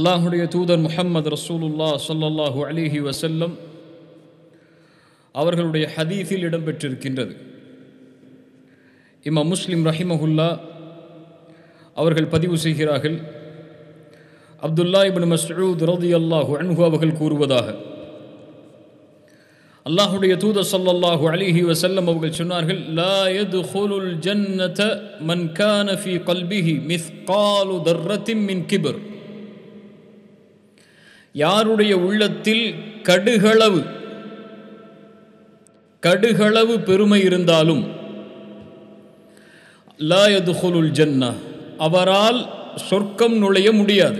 அல்லாஹுடைய தூதர் முஹம்மது ரசூலுல்லா ஸல்லல்லாஹு அலிஹி வசல்லம் அவர்களுடைய ஹதீஸில் இடம்பெற்றிருக்கின்றது இம்மா முஸ்லிம் ரஹிமஹுல்லா அவர்கள் பதிவு செய்கிறார்கள் அப்துல்லா இபின் மஸ்ஊத் ரலியல்லாஹு அன்ஹு அவர்கள் கூறுவதாக அல்லாஹுடைய தூதர் ஸல்லல்லாஹு அலைஹி வஸல்லம் அவர்கள் சொன்னார்கள் லா யதுகுலுல் ஜன்னத மன் கான ஃபீ கல்பிஹி மிஸ்காலு தர்ரத்தின் மின் கிபர் யாருடைய உள்ளத்தில் கடுகளவு கடுகளவு பெருமை இருந்தாலும் லா யதுகுலுல் ஜன்னா அவரால் சொர்க்கம் நுழைய முடியாது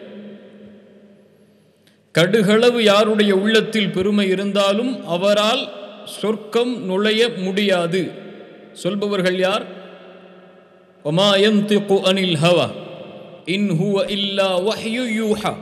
கடுகளவு யாருடைய உள்ளத்தில் பெருமை இருந்தாலும் அவரால் சொர்க்கம் நுழைய முடியாது சொல்பவர்கள் யார் ஒமா யந்திகு அனில் ஹவா இன் ஹுவ இல்லா வஹ்யு யூஹா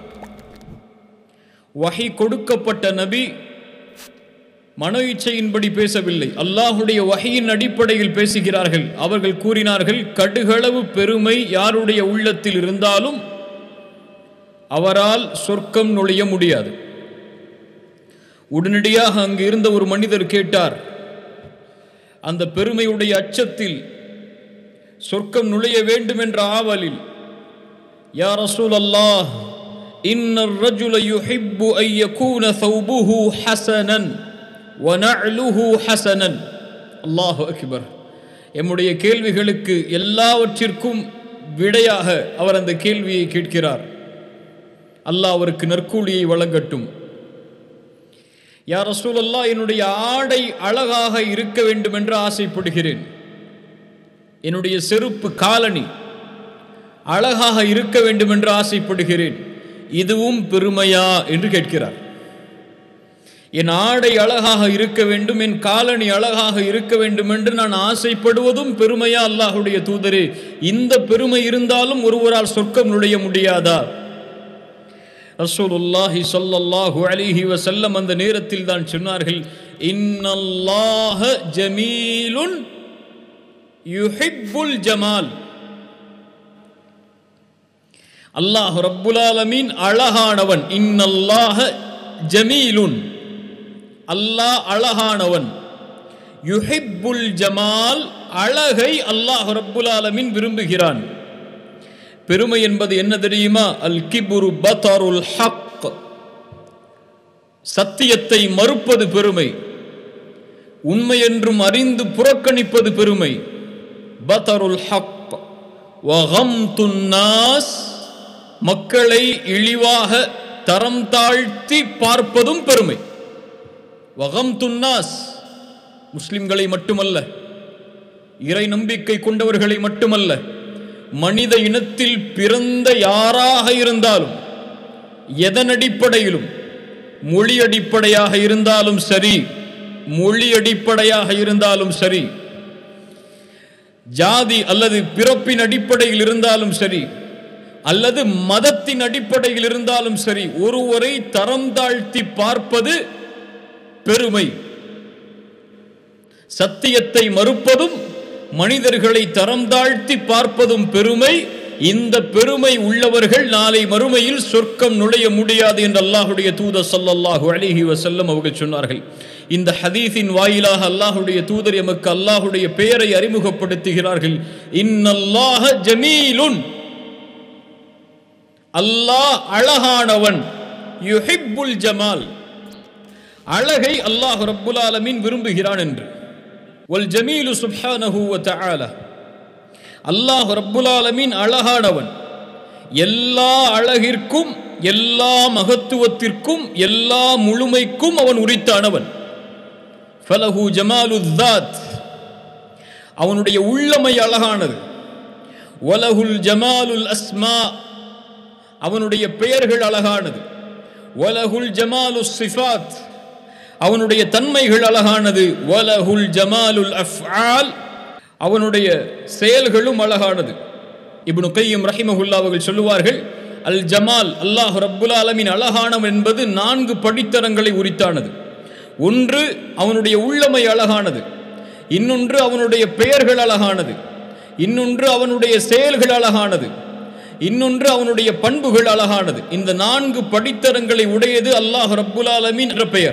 வஹி கொடுக்கப்பட்ட நபி மன இச்சையின்படி பேசவில்லை அல்லாஹுடைய வகையின் அடிப்படையில் பேசுகிறார்கள் அவர்கள் கூறினார்கள் கடுகளவு பெருமை யாருடைய உள்ளத்தில் இருந்தாலும் அவரால் சொர்க்கம் நுழைய முடியாது உடனடியாக அங்கு இருந்த ஒரு மனிதர் கேட்டார் அந்த பெருமையுடைய அச்சத்தில் சொர்க்கம் நுழைய வேண்டும் என்ற ஆவலில் யா ரசூல் அல்லாஹ் இன்னர் ரஜுல யுஹிப்பு ஐ யகூன ثوبه حسنا ونعله حسنا அல்லாஹு அக்பர் எம்முடைய கேள்விகளுக்கு எல்லாவற்றிற்கும் விடையாக அவர் அந்த கேள்வியை கேட்கிறார் அல்லாஹ் அவருக்கு நற்கூலியை வழங்கட்டும் யார் ரசூலல்லா என்னுடைய ஆடை அழகாக இருக்க வேண்டும் என்று ஆசைப்படுகிறேன் என்னுடைய செருப்பு காலணி அழகாக இருக்க வேண்டும் என்று ஆசைப்படுகிறேன் இதுவும் பெருமையா என்று கேட்கிறார் என் ஆடை அழகாக இருக்க வேண்டும் என் காலணி அழகாக இருக்க வேண்டும் என்று நான் ஆசைப்படுவதும் பெருமையா அல்லாஹுடைய தூதரே இந்த பெருமை இருந்தாலும் ஒருவரால் சொர்க்கம் நுழைய முடியாதா ரசூலுல்லாஹி ஸல்லல்லாஹு அலைஹி வஸல்லம் அந்த நேரத்தில் தான் சொன்னார்கள் இன்னல்லாஹ ஜமீலுன் யுஹிப்புல் ஜமால் அல்லாஹ் ரப்புல் ஆலமீன் அழகானவன் இன்னல்லாஹ ஜமீலுன் அல்லாஹ் அழகானவன் யுஹிப்புல் ஜமால் அழகை அல்லாஹ் ரப்புல் ஆலமீன் விரும்புகிறான் பெருமை என்பது என்ன தெரியுமா அல் கிபுரு பதருல் ஹக் சத்தியத்தை மறுப்பது பெருமை உண்மை என்றும் அறிந்து புறக்கணிப்பது பெருமை பதருல் ஹக் நாஸ் மக்களை இழிவாக தரம் தாழ்த்தி பார்ப்பதும் பெருமை வகம் துன்னாஸ் முஸ்லிம்களை மட்டுமல்ல இறை நம்பிக்கை கொண்டவர்களை மட்டுமல்ல மனித இனத்தில் பிறந்த யாராக இருந்தாலும் எதன் அடிப்படையிலும் மொழி அடிப்படையாக இருந்தாலும் சரி மொழி அடிப்படையாக இருந்தாலும் சரி ஜாதி அல்லது பிறப்பின் அடிப்படையில் இருந்தாலும் சரி அல்லது மதத்தின் அடிப்படையில் இருந்தாலும் சரி ஒருவரை தரம் தாழ்த்தி பார்ப்பது பெருமை சத்தியத்தை மறுப்பதும் மனிதர்களை தரம் தாழ்த்தி பார்ப்பதும் பெருமை இந்த பெருமை உள்ளவர்கள் நாளை மறுமையில் சொர்க்கம் நுழைய முடியாது என்று அல்லாஹுடைய தூதர் சல்லல்லாஹு அலிஹி வசல்லம் அவர்கள் சொன்னார்கள் இந்த ஹதீஸின் வாயிலாக அல்லாஹுடைய தூதர் எமக்கு அல்லாஹுடைய பெயரை அறிமுகப்படுத்துகிறார்கள் இன்னல்லாஹ ஜமீலுன் அல்லாஹ் அழகானவன் யுஹிப்புல் ஜமால் அழகை அல்லாஹ் ரப்புல் ஆலமீன் விரும்புகிறான் என்று ஒல் ஜமீலு சுப்ஹானஹு வ தஆலா அல்லாஹ் ரப்புல் ஆலமீன் அழகானவன் எல்லா அழகிற்கும் எல்லா மகத்துவத்திற்கும் எல்லா முழுமைக்கும் அவன் உரித்தானவன் ஃபலஹு ஜமாலு தாத் அவனுடைய உள்ளமை அழகானது வலகுல் ஜமாலுல் அஸ்மா அவனுடைய பெயர்கள் அழகானது வலகுல் ஜமாலு சிஃபாத் அவனுடைய தன்மைகள் அழகானது வலகுல் ஜமாலுல் அஃஆல் அவனுடைய செயல்களும் அழகானது இப்னு கையும் ரஹிமஹுல்லா அவர்கள் சொல்லுவார்கள் அல் ஜமால் அல்லாஹ் ரப்புல் ஆலமின் அழகானவன் என்பது நான்கு படித்தரங்களை உரித்தானது ஒன்று அவனுடைய உள்ளமை அழகானது இன்னொன்று அவனுடைய பெயர்கள் அழகானது இன்னொன்று அவனுடைய செயல்கள் அழகானது இன்னொன்று அவனுடைய பண்புகள் அழகானது இந்த நான்கு படித்தரங்களை உடையது அல்லாஹ் ரப்புல் ஆலமீன் என்ற பெயர்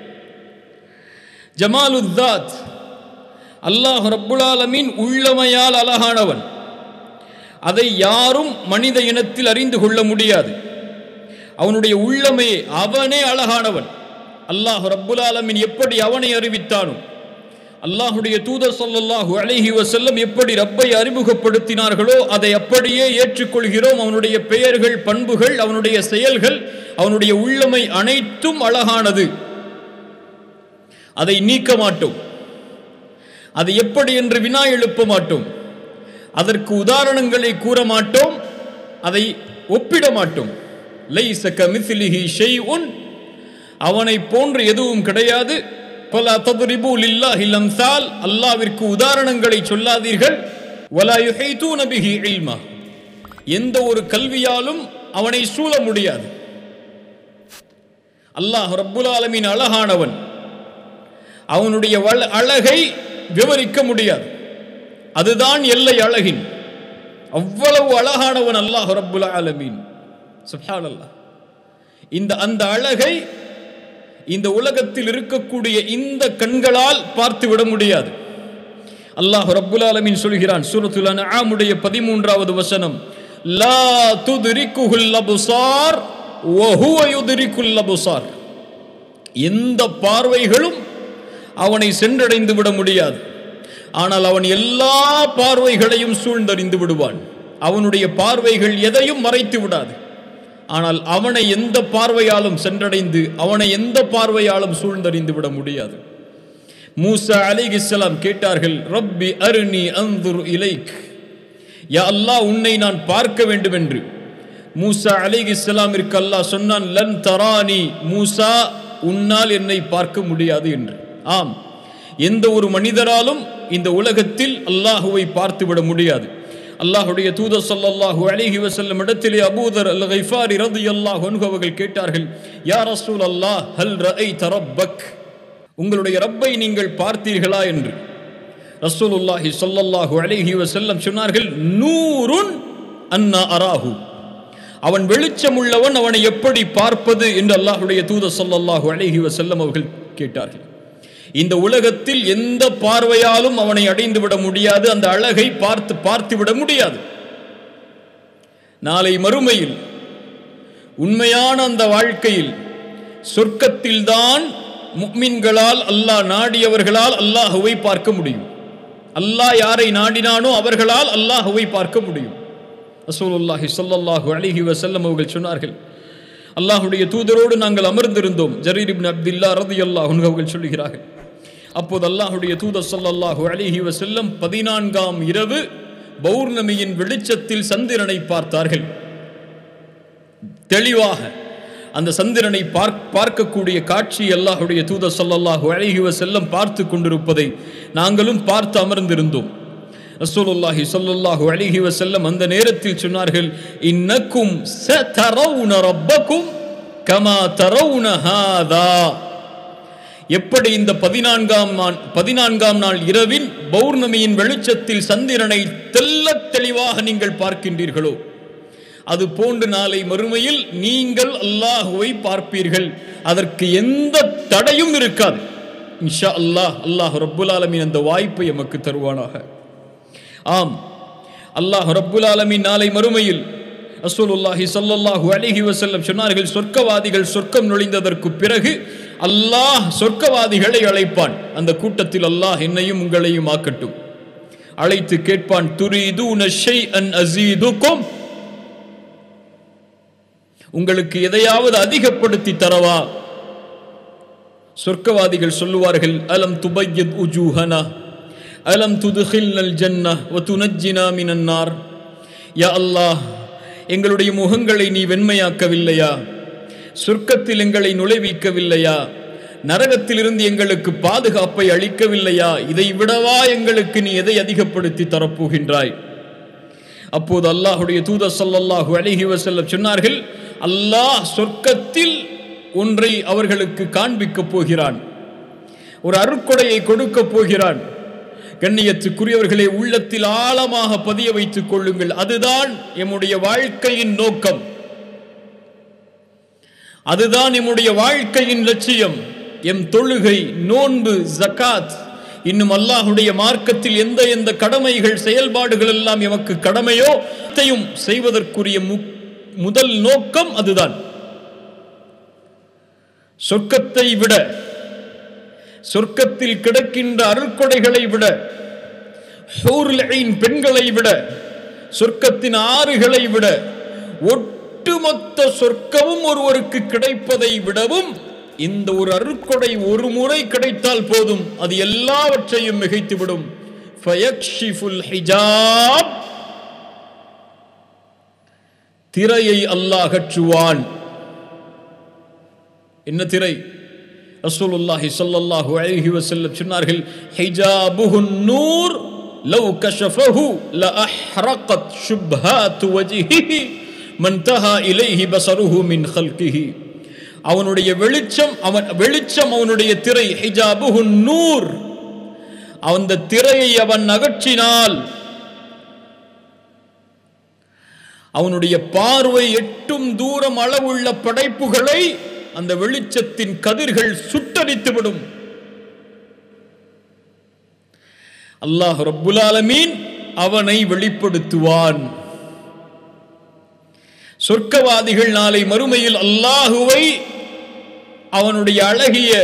ஜமாலுத்தாத் அல்லாஹ் ரப்புல் ஆலமீன் உள்ளமையால் அழகானவன் அதை யாரும் மனித இனத்தில் அறிந்து கொள்ள முடியாது அவனுடைய உள்ளமையே அவனே அழகானவன் அல்லாஹ் ரப்புல் ஆலமீன் எப்படி அவனை அறிவித்தானோ அல்லாஹுடைய தூதர் ஸல்லல்லாஹு அலைஹி வஸல்லம் எப்படி ரப்பை அறிமுகப்படுத்தினார்களோ அதை அப்படியே ஏற்றுக்கொள்கிறோம் அவனுடைய பெயர்கள் பண்புகள் அவனுடைய செயல்கள் அவனுடைய உள்ளமை அனைத்தும் அழகானது அதை நீக்க மாட்டோம் அது எப்படி என்று வினா எழுப்ப மாட்டோம் அதற்கு உதாரணங்களை கூற மாட்டோம் அதை ஒப்பிட மாட்டோம் லைஸ கமித்லிஹி ஷைஉன் அவனை போன்று எதுவும் கிடையாது பல ததுரிபு லில்லாஹில் அம்சால் அல்லாவிற்கு உதாரணங்களை சொல்லாதீர்கள் வலா யுஹைதூன பிஹி இல்மா எந்த ஒரு கல்வியாலும் அவனை சூழ முடியாது அல்லாஹ் ரப்புல் ஆலமீன் அழகானவன் அவனுடைய வள- அழகை விவரிக்க முடியாது அதுதான் எல்லை அழகின் அவ்வளவு அழகானவன் அல்லாஹ் ரப்புல் ஆலமீன் சுப்ஹானல்லாஹ் இந்த அந்த அழகை இந்த உலகத்தில் இருக்கக்கூடிய இந்த கண்களால் பார்த்து விட முடியாது அல்லாஹ் ரப்புல் ஆலமீன் சொல்கிறான் சூரத்துல் அன்ஆமுடைய பதிமூன்றாவது வசனம் லா துத்ரிக்குஹுல் அப்சார் வ ஹுவ யுத்ரிக்குல் அப்சார் எந்த பார்வைகளும் அவனை சென்றடைந்து விட முடியாது ஆனால் அவன் எல்லா பார்வைகளையும் சூழ்ந்தறிந்து விடுவான் அவனுடைய பார்வைகள் எதையும் மறைத்து விடாது ஆனால் அவனை எந்த பார்வையாலும் சென்றடைந்து அவனை எந்த பார்வையாலும் சூழ்ந்தறிந்து விட முடியாது மூசா அலைஹிஸ்ஸலாம் கேட்டார்கள் ரப்பி அருணி அந்துர் இலைக் யா அல்லாஹ் உன்னை நான் பார்க்க வேண்டும் என்று மூசா அலைஹிஸ்ஸலாமிற்கு அல்லாஹ் சொன்னான் லன் தரானி மூசா உன்னால் என்னை பார்க்க முடியாது என்று ஆம் எந்த ஒரு மனிதராலும் இந்த உலகத்தில் அல்லாஹுவை பார்த்து விட முடியாது அல்லாஹுடைய தூதர் ஸல்லல்லாஹு அலைஹி வஸல்லம் இடத்திலே அபூதர் அல் கைஃபாரி ரலியல்லாஹு அன்ஹு அவர்கள் கேட்டார்கள் யா ரசூல் அல்லாஹ் ஹல் ரஅய்த ரப்பக் உங்களுடைய ரப்பை நீங்கள் பார்த்தீர்களா என்று ரசூலுல்லாஹி ஸல்லல்லாஹு அலைஹி வஸல்லம் சொன்னார்கள் நூறுன் அன்னா அராஹு அவன் வெளிச்சம் உள்ளவன் அவனை எப்படி பார்ப்பது என்று அல்லாஹ்வுடைய தூதர் ஸல்லல்லாஹு அலைஹி வஸல்லம் அவர்கள் கேட்டார்கள் இந்த உலகத்தில் எந்த பார்வையாலும் அவனை அடைந்து விட முடியாது அந்த அழகை பார்த்து பார்த்து விட முடியாது நாளை மறுமையில் உண்மையான அந்த வாழ்க்கையில் சொர்க்கத்தில்தான் முக்மின்களால் அல்லாஹ் நாடியவர்களால் அல்லாஹுவை பார்க்க முடியும் அல்லாஹ் யாரை நாடினானோ அவர்களால் அல்லாஹுவை பார்க்க முடியும் ரசூலுல்லாஹி ஸல்லல்லாஹு அலைஹி வஸல்லம் அவர்கள் சொன்னார்கள் அல்லாஹ்வுடைய தூதரோடு நாங்கள் அமர்ந்திருந்தோம் ஜரீர் இப்னு அப்துல்லா ரலியல்லாஹு அன்ஹு அவர்கள் சொல்லுகிறார்கள் அப்போது அல்லாஹ்வுடைய தூதர் ஸல்லல்லாஹு அலைஹி வஸல்லம் பதினான்காம் இரவு பௌர்ணமியின் வெளிச்சத்தில் சந்திரனை பார்த்தார்கள் தெளிவாக அந்த சந்திரனை பார்க் பார்க்கக்கூடிய காட்சி அல்லாஹுடைய தூதர் ஸல்லல்லாஹு அலைஹி வஸல்லம் பார்த்து கொண்டிருப்பதை நாங்களும் பார்த்து அமர்ந்திருந்தோம் ரசூலுல்லாஹி ஸல்லல்லாஹு அலைஹி வஸல்லம் அந்த நேரத்தில் சொன்னார்கள் இன்னக்கும் சதரவுன ரப்பக்கும் கமா தரவுன ஹாதா எப்படி இந்த பதினான்காம் நாள் பதினான்காம் நாள் இரவின் பௌர்ணமியின் வெளிச்சத்தில் சந்திரனை தெள்ளத் தெளிவாக நீங்கள் பார்க்கின்றீர்களோ அது போன்று நாளை மறுமையில் நீங்கள் அல்லாஹுவை பார்ப்பீர்கள் அதற்கு எந்த தடையும் இருக்காது இன்ஷா அல்லாஹ் அல்லாஹ் ரப்புல் ஆலமீன் அந்த வாய்ப்பை எமக்கு தருவானாக ஆம் அல்லாஹ் ரப்புல் ஆலமீன் நாளை மறுமையில் ரசூலுல்லாஹி ஸல்லல்லாஹு அலைஹி வஸல்லம் சொன்னார்கள் சொர்க்கவாதிகள் சொர்க்கம் நுழைந்ததற்கு பிறகு அல்லாஹ் சொர்க்கவாதிகளை அழைப்பான் அந்த கூட்டத்தில் அல்லாஹ் என்னையும் உங்களையும் ஆக்கட்டும் அழைத்து கேட்பான் துரீதூன ஷைஅன் அஸீதுக்கும் உங்களுக்கு எதையாவது அதிகப்படுத்தி தரவா சொர்க்கவாதிகள் சொல்லுவார்கள் அலம் துபையத் உஜூஹனா அலம் துதுஹில்னல் ஜன்னா வ துனஜ்ஜினா மினன் நார் யா அல்லாஹ் எங்களுடைய முகங்களை நீ வெண்மையாக்கவில்லையா சொர்க்கத்தில் எங்களை நுழைவிக்கவில்லையா நரகத்திலிருந்து எங்களுக்கு பாதுகாப்பை அளிக்கவில்லையா இதை விடவா எங்களுக்கு நீ எதை அதிகப்படுத்தி தரப்போகின்றாய் அப்போது அல்லாஹுடைய தூதர் ஸல்லல்லாஹு அலைஹி வஸல்லம் சொன்னார்கள் அல்லாஹ் சொர்க்கத்தில் ஒன்றை அவர்களுக்கு காண்பிக்கப் போகிறான் ஒரு அருட்கொடையை கொடுக்க போகிறான் கண்ணியத்துக்குரியவர்களே உள்ளத்தில் ஆழமாக பதிய வைத்துக் கொள்ளுங்கள் அதுதான் எம்முடைய வாழ்க்கையின் நோக்கம் அதுதான் எம்முடைய வாழ்க்கையின் லட்சியம் எம் தொழுகை நோன்பு ஜகாத் இன்னும் அல்லாஹுடைய மார்க்கத்தில் எந்த எந்த கடமைகள் செயல்பாடுகள் எல்லாம் எமக்கு கடமையோ அனைத்தையும் செய்வதற்குரிய மு- முதல் நோக்கம் அதுதான் சொர்க்கத்தை விட சொர்க்கத்தில் கிடக்கின்ற அருள்கொடைகளை விட ஹூருல் ஐன் பெண்களை விட சொர்க்கத்தின் ஆறுகளை விட ஒட்டுமொத்த சொர்க்கமும் ஒருவருக்கு கிடைப்பதை விடவும் இந்த ஒரு அருட்கொடை ஒரு முறை கிடைத்தால் போதும் அது எல்லாவற்றையும் மிகைத்துவிடும் ஃபயக்ஷிஃபுல் ஹிஜாப் திரையை அல்லாஹ் அகற்றுவான் என்ன திரை ரசூலுல்லாஹி ஸல்லல்லாஹு அலைஹி வஸல்லம் சொன்னார்கள் ஹிஜாபுஹுன் நூர் லவ் கஷஃபஹு லஅஹ்ரகத் ஷுப்ஹாத் வஜ்ஹிஹி மன்தஹா இலைஹி பஸருஹு மின் ஹல்கிஹி அவனுடைய வெளிச்சம் அவன் வெளிச்சம் அவனுடைய திரை ஹிஜாபுஹுன் நூர் அந்த திரையை அவன் அகற்றினால் அவனுடைய பார்வை எட்டும் தூரம் அளவுள்ள படைப்புகளை அந்த வெளிச்சத்தின் கதிர்கள் சுட்டரித்துவிடும் அல்லாஹ் ரப்புல் ஆலமீன் அவனை வெளிப்படுத்துவான் சொர்க்கவாதிகள் நாளை மறுமையில் அல்லாஹுவை அவனுடைய அழகிய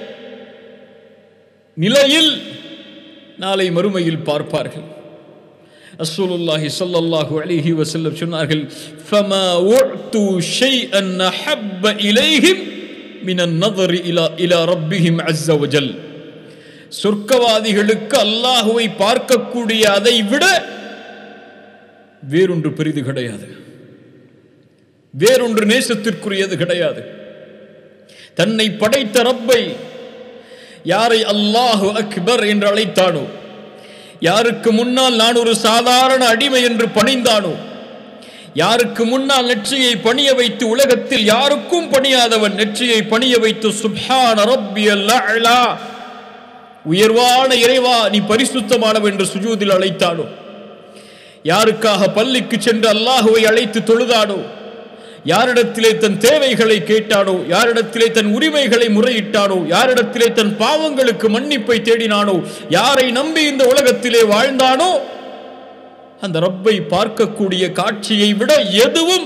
நிலையில் நாளை மறுமையில் பார்ப்பார்கள் ரசூலுல்லாஹி ஸல்லல்லாஹு அலைஹி வஸல்லம் சொன்னார்கள் ஃபமா உஅது ஷைஅன் அஹப்ப இலைஹிம் மினன் நظر இலா இலா ரப்பிஹிம் அஸ்ஸ வஜல் சொர்க்கவாதிகளுக்கு அல்லாஹுவை பார்க்கக்கூடிய அதை விட வேறொன்று பெரிது கிடையாது வேறொன்று நேசத்திற்குரியது கிடையாது தன்னை படைத்த ரப்பை யாரை அல்லாஹு அக்பர் என்று அழைத்தானோ யாருக்கு முன்னால் நான் ஒரு சாதாரண அடிமை என்று பணிந்தானோ யாருக்கு முன்னால் நெற்றியை பணிய வைத்து உலகத்தில் யாருக்கும் பணியாதவன் நெற்றியை பணிய வைத்து சுப்ஹான ரப்பியல் அலா உயர்வான இறைவா நீ பரிசுத்தமானவன் என்று சுஜூதில் அழைத்தானோ யாருக்காக பள்ளிக்கு சென்று அல்லாஹுவை அழைத்து தொழுதானோ யாரிடத்திலே தன் தேவைகளை கேட்டானோ யாரிடத்திலே தன் உரிமைகளை முறையிட்டானோ யாரிடத்திலே தன் பாவங்களுக்கு மன்னிப்பை தேடினானோ யாரை நம்பி இந்த உலகத்திலே வாழ்ந்தானோ அந்த ரப்பை பார்க்கக்கூடிய காட்சியை விட எதுவும்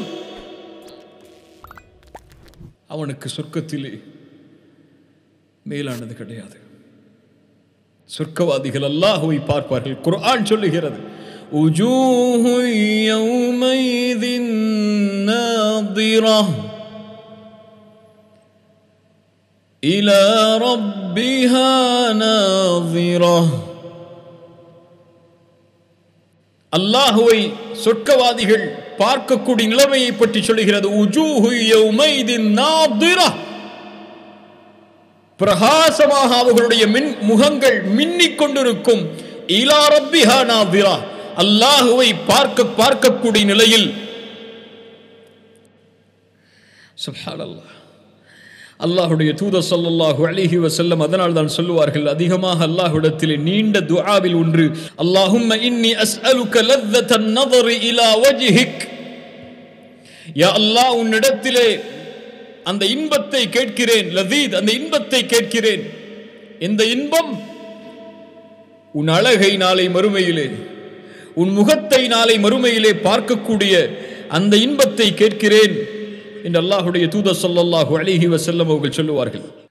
அவனுக்கு சொர்க்கத்திலே மேலானது கிடையாது சொர்க்கவாதிகள் அல்லாஹுவை பார்ப்பார்கள் குர்ஆன் சொல்லுகிறது وجوه يومئذ ناظرة إلى ربها ناظرة அல்லாஹுவை சொர்க்கவாதிகள் பார்க்கக்கூடிய நிலைமையை பற்றி சொல்லுகிறது உஜூஹு யௌமைதின் நாதிரா பிரகாசமாக அவர்களுடைய மின் முகங்கள் மின்னிக் கொண்டிருக்கும் இலா ரப்பிஹா நாதிரா அல்லாஹுவை பார்க்க பார்க்கக்கூடிய நிலையில் சுப்ஹானல்லாஹ் அல்லாஹுடைய தூதர் ஸல்லல்லாஹு அலைஹி வஸல்லம் அதனால் தான் சொல்லுவார்கள் அதிகமாக அல்லாஹ்விடத்தில் நீண்ட துஆவில் ஒன்று அல்லாஹும்ம இன்னி அஸ்அலுக லzzatan நظر இலா வஜ்ஹிக் யா அல்லாஹ் உன்னிடத்திலே அந்த இன்பத்தை கேட்கிறேன் லதீத் அந்த இன்பத்தை கேட்கிறேன் இந்த இன்பம் உன் அழகை நாளை மறுமையிலே உன் முகத்தை நாளை மறுமையிலே பார்க்கக்கூடிய அந்த இன்பத்தை கேட்கிறேன் என்று அல்லாஹுடைய தூதர் ஸல்லல்லாஹு அலைஹி வஸல்லம் அவர்கள் சொல்லுவார்கள்